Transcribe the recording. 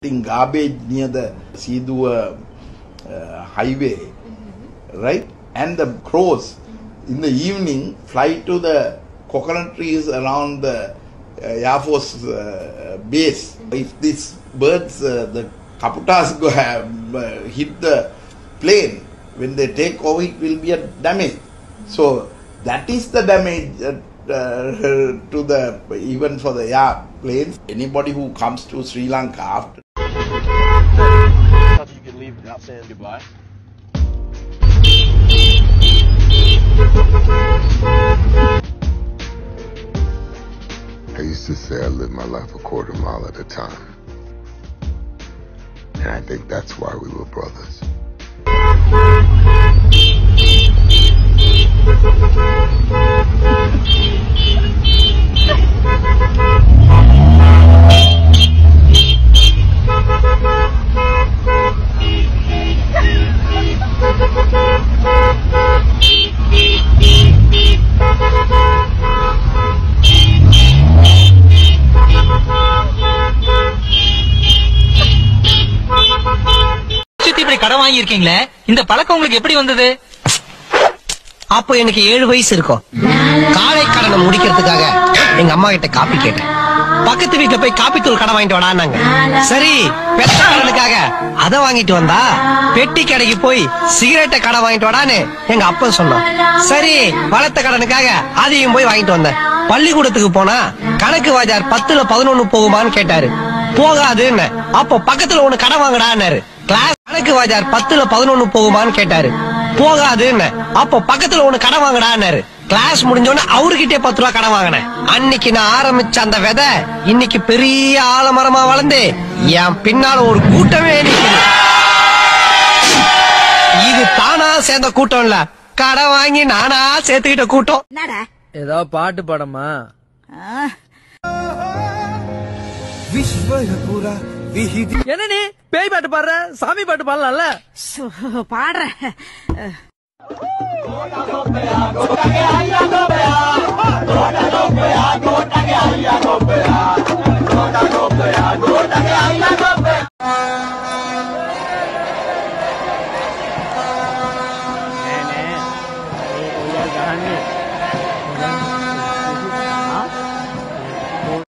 collecting garbage near the Sidua uh, highway, right? And the crows in the evening fly to the coconut trees around the uh, Air Force uh, base. If these birds, uh, the kaputas go have, uh, hit the plane, when they take over, it will be a damage. So that is the damage that, uh, to the even for the airplanes. Anybody who comes to Sri Lanka after thought you could leave without saying goodbye. I used to say I lived my life a quarter mile at a time. And I think that's why we were brothers. சுத்தி இப்படி கடன் வாங்கியிருக்கீங்களே இந்த பழக்கம் உங்களுக்கு எப்படி வந்தது அப்போ எனக்கு ஏழு வயசு இருக்கும் காலை கடனை முடிக்கிறதுக்காக எங்க அம்மா கிட்ட காப்பி கேட்டேன் பக்கத்து வீட்டுல போய் காப்பி தூள் கடை வாங்கிட்டு வாடான்னாங்க சரி பெத்த கடனுக்காக அத வாங்கிட்டு வந்தா பெட்டி கடைக்கு போய் சிகரெட்டை கடை வாங்கிட்டு வாடான்னு எங்க அப்பன் சொன்னான் சரி வளர்த்த கடனுக்காக அதையும் போய் வாங்கிட்டு வந்தேன் பள்ளிக்கூடத்துக்கு போனா கணக்கு வாஜார் பத்துல பதினொன்னு போகுமான்னு கேட்டாரு போகாதுன்னு அப்போ பக்கத்துல ஒண்ணு கடை வாங்கடான்னாரு கிளாஸ் கணக்கு வாஜார் பத்துல பதினொன்னு போகுமான்னு கேட்டாரு போகாதுன்னு அப்போ பக்கத்துல ஒண்ணு கடை வாங்கடான்னாரு கிளாஸ் முடிஞ்சோடனே அவர்கிட்டே பத்து ரூபா கடன் வாங்கினேன் அன்னைக்கு நான் ஆரம்பிச்ச அந்த விதை இன்னைக்கு பெரிய ஆலமரமா வளர்ந்து என் பின்னால ஒரு கூட்டமே நிக்குது இது தானா சேர்ந்த கூட்டம் இல்ல கடன் வாங்கி நானா சேர்த்துக்கிட்ட கூட்டம் என்னடா ஏதோ பாட்டு படமா ஆ, என்ன நீ பேய் பாட்டு பாடுற சாமி பாட்டு பாடலாம்ல சு, பாடுறேன்